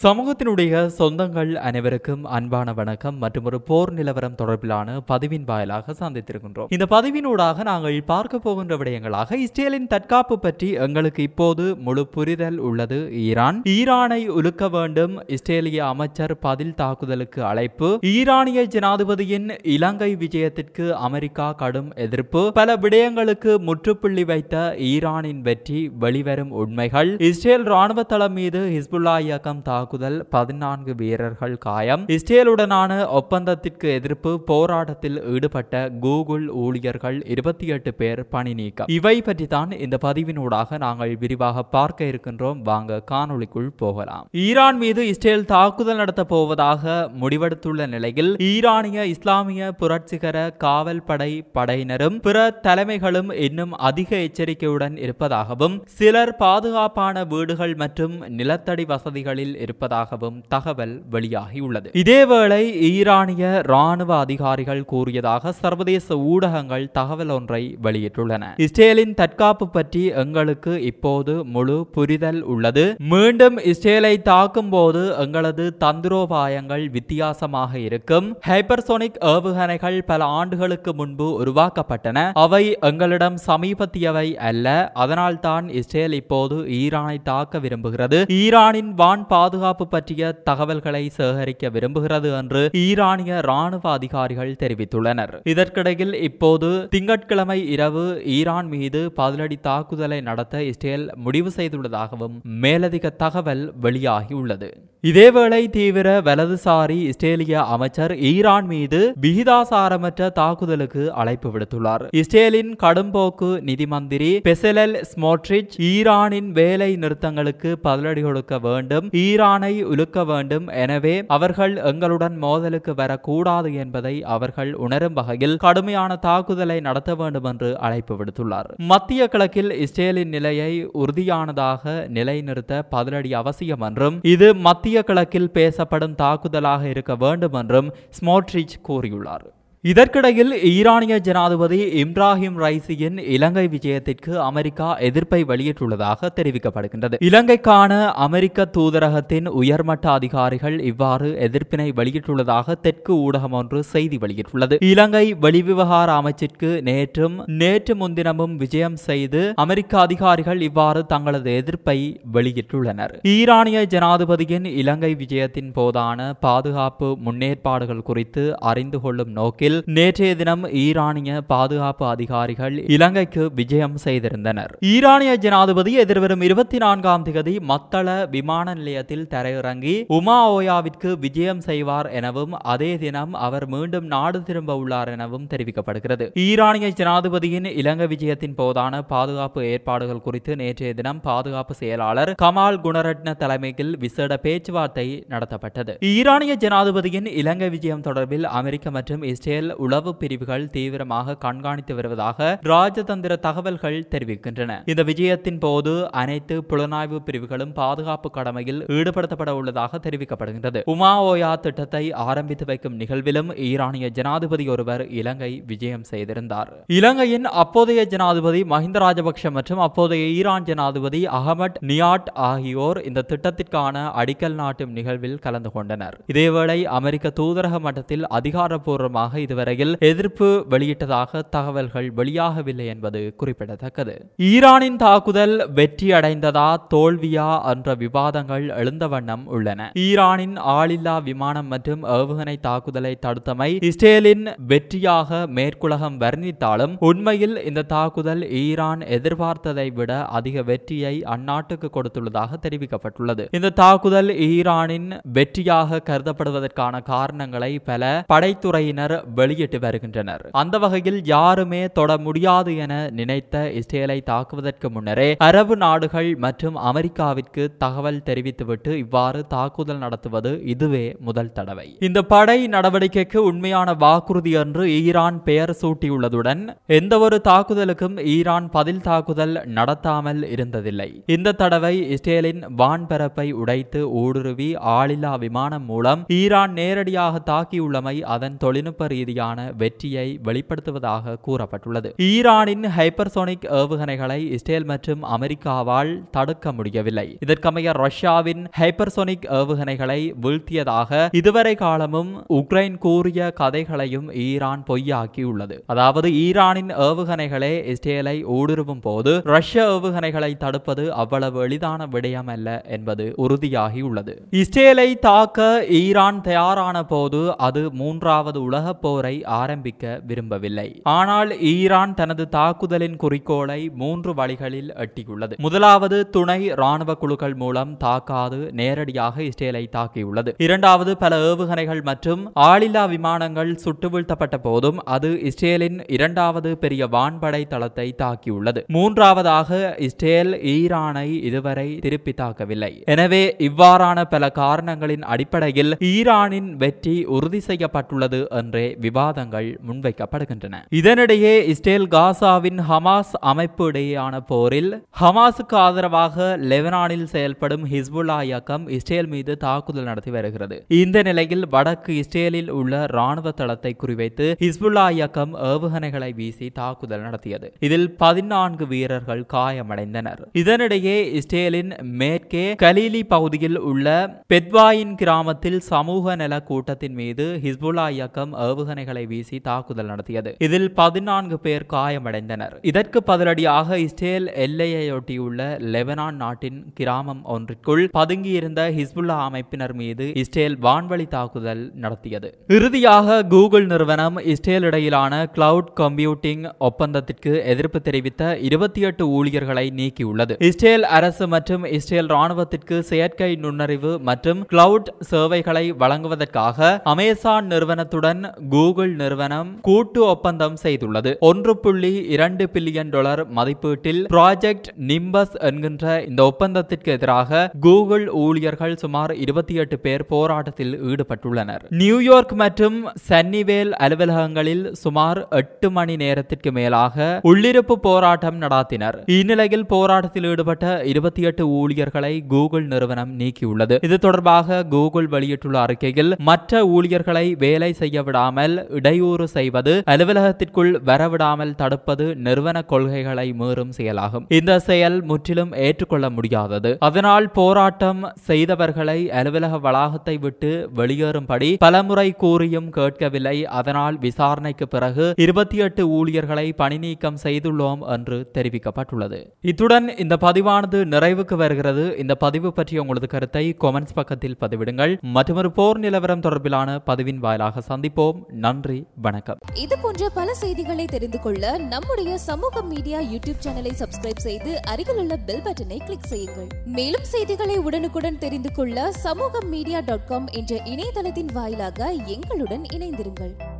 சமூகத்தினுடைய சொந்தங்கள் அனைவருக்கும் அன்பான வணக்கம் மற்றும் ஒரு போர் நிலவரம் தொடர்பிலான பதிவின் வாயிலாக சந்தித்திருக்கின்றோம் இந்த பதிவினூடாக நாங்கள் பார்க்க போகின்ற விடயங்களாக இஸ்ரேலின் தற்காப்பு பற்றி எங்களுக்கு இப்போது முழு புரிதல் உள்ளது ஈரான் ஈரானை உலுக்க வேண்டும் இஸ்ரேலிய அமைச்சர் பதில் தாக்குதலுக்கு அழைப்பு ஈரானிய ஜனாதிபதியின் இலங்கை விஜயத்திற்கு அமெரிக்கா கடும் எதிர்ப்பு பல விடயங்களுக்கு முற்றுப்புள்ளி வைத்த ஈரானின் வெற்றி வெளிவரும் உண்மைகள் இஸ்ரேல் ராணுவ தளம் மீது ஹிஸ்புல்லா இயக்கம் தாக்குதல் பதினான்கு வீரர்கள் காயம் இஸ்ரேலுடனான ஒப்பந்தத்திற்கு எதிர்ப்பு போராட்டத்தில் ஈடுபட்ட கூகுள் ஊழியர்கள் இருபத்தி எட்டு பேர் பணி நீக்கம் இவை பற்றி தான் இந்த பதிவினூடாக நாங்கள் விரிவாக பார்க்க இருக்கின்றோம் வாங்க காணொளிக்குள் போகலாம் ஈரான் மீது இஸ்ரேல் தாக்குதல் நடத்த போவதாக முடிவெடுத்துள்ள நிலையில் ஈரானிய இஸ்லாமிய புரட்சிகர காவல் படை படையினரும் பிற தலைமைகளும் இன்னும் அதிக எச்சரிக்கையுடன் இருப்பதாகவும் சிலர் பாதுகாப்பான வீடுகள் மற்றும் நிலத்தடி வசதிகளில் இருப்பதாகவும் தகவல் வெளியாகியுள்ளது இதேவேளை ஈரானிய ராணுவ அதிகாரிகள் கூறியதாக சர்வதேச ஊடகங்கள் தகவல் ஒன்றை வெளியிட்டுள்ளன இஸ்ரேலின் தற்காப்பு பற்றி எங்களுக்கு இப்போது முழு புரிதல் உள்ளது மீண்டும் இஸ்ரேலை தாக்கும் போது எங்களது தந்திரோபாயங்கள் வித்தியாசமாக இருக்கும் ஹைப்பர்சோனிக் ஏவுகணைகள் பல ஆண்டுகளுக்கு முன்பு உருவாக்கப்பட்டன அவை எங்களிடம் சமீபத்தியவை அல்ல அதனால்தான் இஸ்ரேல் இப்போது ஈரானை தாக்க விரும்புகிறது ஈரானின் வான் பாதுகாப்பு பற்றிய தகவல்களை சேகரிக்க விரும்புகிறது என்று ஈரானிய ராணுவ அதிகாரிகள் தெரிவித்துள்ளனர் இதற்கிடையில் இப்போது திங்கட்கிழமை இரவு ஈரான் மீது பதிலடி தாக்குதலை நடத்த இஸ்ரேல் முடிவு செய்துள்ளதாகவும் மேலதிக தகவல் வெளியாகியுள்ளது இதேவேளை தீவிர வலதுசாரி இஸ்ரேலிய அமைச்சர் ஈரான் மீது விகிதாசாரமற்ற தாக்குதலுக்கு அழைப்பு விடுத்துள்ளார் இஸ்ரேலின் கடும்போக்கு நிதி மந்திரி பெசலல் ஸ்மோட்ரிச் ஈரானின் வேலை நிறுத்தங்களுக்கு பதிலடி கொடுக்க வேண்டும் ஈரானை உலுக்க வேண்டும் எனவே அவர்கள் எங்களுடன் மோதலுக்கு வரக்கூடாது என்பதை அவர்கள் உணரும் வகையில் கடுமையான தாக்குதலை நடத்த வேண்டும் என்று அழைப்பு விடுத்துள்ளார் மத்திய கிழக்கில் இஸ்ரேலின் நிலையை உறுதியானதாக நிலைநிறுத்த பதிலடி அவசியம் என்றும் இது மத்திய கிழக்கில் பேசப்படும் தாக்குதலாக இருக்க வேண்டும் என்றும் ஸ்மோட்ரிச் கூறியுள்ளார் இதற்கிடையில் ஈரானிய ஜனாதிபதி இப்ராஹிம் ரைசியின் இலங்கை விஜயத்திற்கு அமெரிக்கா எதிர்ப்பை வெளியிட்டுள்ளதாக தெரிவிக்கப்படுகின்றது இலங்கைக்கான அமெரிக்க தூதரகத்தின் உயர்மட்ட அதிகாரிகள் இவ்வாறு எதிர்ப்பினை வெளியிட்டுள்ளதாக தெற்கு ஊடகம் ஒன்று செய்தி வெளியிட்டுள்ளது இலங்கை வெளிவிவகார அமைச்சிற்கு நேற்றும் நேற்று முன்தினமும் விஜயம் செய்து அமெரிக்க அதிகாரிகள் இவ்வாறு தங்களது எதிர்ப்பை வெளியிட்டுள்ளனர் ஈரானிய ஜனாதிபதியின் இலங்கை விஜயத்தின் போதான பாதுகாப்பு முன்னேற்பாடுகள் குறித்து அறிந்து கொள்ளும் நோக்கில் நேற்றைய தினம் ஈரானிய பாதுகாப்பு அதிகாரிகள் இலங்கைக்கு விஜயம் செய்திருந்தனர் ஈரானிய ஜனாதிபதி எதிர்வரும் இருபத்தி நான்காம் திகதி மத்தள விமான நிலையத்தில் தரையிறங்கி உமா ஓயாவிற்கு விஜயம் செய்வார் எனவும் அதே தினம் அவர் மீண்டும் நாடு திரும்ப உள்ளார் எனவும் தெரிவிக்கப்படுகிறது ஈரானிய ஜனாதிபதியின் இலங்கை விஜயத்தின் போதான பாதுகாப்பு ஏற்பாடுகள் குறித்து நேற்றைய தினம் பாதுகாப்பு செயலாளர் கமால் குணரட்ன தலைமையில் விசேட பேச்சுவார்த்தை நடத்தப்பட்டது ஈரானிய ஜனாதிபதியின் இலங்கை விஜயம் தொடர்பில் அமெரிக்க மற்றும் இஸ்ரேல் உளவு பிரிவுகள் தீவிரமாக கண்காணித்து வருவதாக ராஜதந்திர தகவல்கள் தெரிவிக்கின்றன இந்த விஜயத்தின் போது அனைத்து புலனாய்வு பிரிவுகளும் பாதுகாப்பு கடமையில் ஈடுபடுத்தப்பட உள்ளதாக தெரிவிக்கப்படுகின்றது உமா ஓயா திட்டத்தை ஆரம்பித்து வைக்கும் நிகழ்விலும் ஈரானிய ஜனாதிபதி ஒருவர் இலங்கை விஜயம் செய்திருந்தார் இலங்கையின் அப்போதைய ஜனாதிபதி மஹிந்த ராஜபக்ஷ மற்றும் அப்போதைய ஈரான் ஜனாதிபதி அகமட் நியாட் ஆகியோர் இந்த திட்டத்திற்கான அடிக்கல் நாட்டும் நிகழ்வில் கலந்து கொண்டனர் இதேவேளை அமெரிக்க தூதரக மட்டத்தில் அதிகாரப்பூர்வமாக இதுவரையில் எதிர்ப்பு வெளியிட்டதாக தகவல்கள் வெளியாகவில்லை என்பது குறிப்பிடத்தக்கது ஈரானின் தாக்குதல் வெற்றி அடைந்ததா தோல்வியா என்ற விவாதங்கள் எழுந்த வண்ணம் உள்ளன ஈரானின் ஆளில்லா விமானம் மற்றும் ஏவுகணை தாக்குதலை தடுத்தமை இஸ்ரேலின் வெற்றியாக மேற்குலகம் வர்ணித்தாலும் உண்மையில் இந்த தாக்குதல் ஈரான் எதிர்பார்த்ததை விட அதிக வெற்றியை அந்நாட்டுக்கு கொடுத்துள்ளதாக தெரிவிக்கப்பட்டுள்ளது இந்த தாக்குதல் ஈரானின் வெற்றியாக கருதப்படுவதற்கான காரணங்களை பல படைத்துறையினர் வெளியிட்டு வருகின்றனர் அந்த வகையில் யாருமே தொட முடியாது என நினைத்த இஸ்ரேலை தாக்குவதற்கு முன்னரே அரபு நாடுகள் மற்றும் அமெரிக்காவிற்கு தகவல் தெரிவித்துவிட்டு இவ்வாறு தாக்குதல் நடத்துவது இதுவே முதல் தடவை இந்த படை நடவடிக்கைக்கு உண்மையான வாக்குறுதி என்று ஈரான் பெயர் சூட்டியுள்ளதுடன் எந்தவொரு தாக்குதலுக்கும் ஈரான் பதில் தாக்குதல் நடத்தாமல் இருந்ததில்லை இந்த தடவை இஸ்ரேலின் வான்பரப்பை உடைத்து ஊடுருவி ஆளில்லா விமானம் மூலம் ஈரான் நேரடியாக தாக்கியுள்ளமை அதன் தொழில்நுட்ப ரீதியாக ரீதியான வெற்றியை வெளிப்படுத்துவதாக கூறப்பட்டுள்ளது ஈரானின் ஹைப்பர்சோனிக் ஏவுகணைகளை இஸ்ரேல் மற்றும் அமெரிக்காவால் தடுக்க முடியவில்லை இதற்கமைய ரஷ்யாவின் ஹைப்பர்சோனிக் ஏவுகணைகளை வீழ்த்தியதாக இதுவரை காலமும் உக்ரைன் கூறிய கதைகளையும் ஈரான் பொய்யாக்கியுள்ளது அதாவது ஈரானின் ஏவுகணைகளே இஸ்ரேலை ஊடுருவும் போது ரஷ்ய ஏவுகணைகளை தடுப்பது அவ்வளவு எளிதான விடயம் அல்ல என்பது உறுதியாகியுள்ளது இஸ்ரேலை தாக்க ஈரான் தயாரான போது அது மூன்றாவது உலகப் போரை ஆரம்பிக்க விரும்பவில்லை ஆனால் ஈரான் தனது தாக்குதலின் குறிக்கோளை மூன்று வழிகளில் எட்டியுள்ளது முதலாவது துணை ராணுவ குழுக்கள் மூலம் தாக்காது நேரடியாக இஸ்ரேலை தாக்கியுள்ளது இரண்டாவது பல ஏவுகணைகள் மற்றும் ஆளில்லா விமானங்கள் சுட்டு வீழ்த்தப்பட்ட போதும் அது இஸ்ரேலின் இரண்டாவது பெரிய வான்படை தளத்தை தாக்கியுள்ளது மூன்றாவதாக இஸ்ரேல் ஈரானை இதுவரை திருப்பி தாக்கவில்லை எனவே இவ்வாறான பல காரணங்களின் அடிப்படையில் ஈரானின் வெற்றி உறுதி செய்யப்பட்டுள்ளது என்றே விவாதங்கள் முன்வைக்கப்படுகின்றன இதனிடையே இஸ்ரேல் காசாவின் ஹமாஸ் அமைப்பு இடையேயான போரில் ஹமாஸுக்கு ஆதரவாக லெபனானில் செயல்படும் ஹிஸ்புல்லா இயக்கம் இஸ்ரேல் மீது தாக்குதல் நடத்தி வருகிறது இந்த நிலையில் வடக்கு இஸ்ரேலில் உள்ள ராணுவ தளத்தை குறிவைத்து ஹிஸ்புல்லா இயக்கம் ஏவுகணைகளை வீசி தாக்குதல் நடத்தியது இதில் பதினான்கு வீரர்கள் காயமடைந்தனர் இதனிடையே இஸ்ரேலின் மேற்கே கலீலி பகுதியில் உள்ள பெத்வாயின் கிராமத்தில் சமூக நல கூட்டத்தின் மீது ஹிஸ்புல்லா இயக்கம் ஏவுகணைகளை வீசி தாக்குதல் நடத்தியது இதில் பதினான்கு பேர் காயமடைந்தனர் இதற்கு பதிலடியாக இஸ்ரேல் எல்லையையொட்டியுள்ள லெபனான் நாட்டின் கிராமம் ஒன்றிற்குள் பதுங்கியிருந்த ஹிஸ்புல்லா அமைப்பினர் மீது இஸ்ரேல் வான்வழி தாக்குதல் நடத்தியது இறுதியாக கூகுள் நிறுவனம் இஸ்ரேல் இடையிலான கிளவுட் கம்ப்யூட்டிங் ஒப்பந்தத்திற்கு எதிர்ப்பு தெரிவித்த இருபத்தி எட்டு ஊழியர்களை நீக்கியுள்ளது இஸ்ரேல் அரசு மற்றும் இஸ்ரேல் ராணுவத்திற்கு செயற்கை நுண்ணறிவு மற்றும் கிளவுட் சேவைகளை வழங்குவதற்காக அமேசான் நிறுவனத்துடன் கூகுள் நிறுவனம் கூட்டு ஒப்பந்தம் செய்துள்ளது ஒன்று புள்ளி இரண்டு பில்லியன் டாலர் மதிப்பீட்டில் ப்ராஜெக்ட் நிம்பஸ் என்கின்ற இந்த ஒப்பந்தத்திற்கு எதிராக கூகுள் ஊழியர்கள் சுமார் இருபத்தி எட்டு பேர் போராட்டத்தில் ஈடுபட்டுள்ளனர் நியூயார்க் மற்றும் சன்னிவேல் அலுவலகங்களில் சுமார் எட்டு மணி நேரத்திற்கு மேலாக உள்ளிருப்பு போராட்டம் நடாத்தினர் இந்நிலையில் போராட்டத்தில் ஈடுபட்ட இருபத்தி எட்டு ஊழியர்களை கூகுள் நிறுவனம் நீக்கியுள்ளது இது தொடர்பாக கூகுள் வெளியிட்டுள்ள அறிக்கையில் மற்ற ஊழியர்களை வேலை செய்ய விடாமல் இடையூறு செய்வது அலுவலகத்திற்குள் வரவிடாமல் தடுப்பது நிறுவன கொள்கைகளை மீறும் செயலாகும் இந்த செயல் முற்றிலும் ஏற்றுக்கொள்ள முடியாதது அதனால் போராட்டம் செய்தவர்களை அலுவலக வளாகத்தை விட்டு வெளியேறும்படி பலமுறை கூறியும் கேட்கவில்லை அதனால் விசாரணைக்கு பிறகு இருபத்தி எட்டு ஊழியர்களை பணி நீக்கம் செய்துள்ளோம் என்று தெரிவிக்கப்பட்டுள்ளது இத்துடன் இந்த பதிவானது நிறைவுக்கு வருகிறது இந்த பதிவு பற்றிய உங்களது கருத்தை கொமெண்ட்ஸ் பக்கத்தில் பதிவிடுங்கள் மற்றொரு போர் நிலவரம் தொடர்பிலான பதிவின் வாயிலாக சந்திப்போம் நன்றி வணக்கம் இது போன்ற பல செய்திகளை தெரிந்து கொள்ள நம்முடைய சமூக மீடியா யூடியூப் சேனலை சப்ஸ்கிரைப் செய்து அருகிலுள்ள பெல் பட்டனை கிளிக் செய்யுங்கள் மேலும் செய்திகளை உடனுக்குடன் தெரிந்து கொள்ள சமூக மீடியா டாட் காம் என்ற இணையதளத்தின் வாயிலாக எங்களுடன் இணைந்திருங்கள்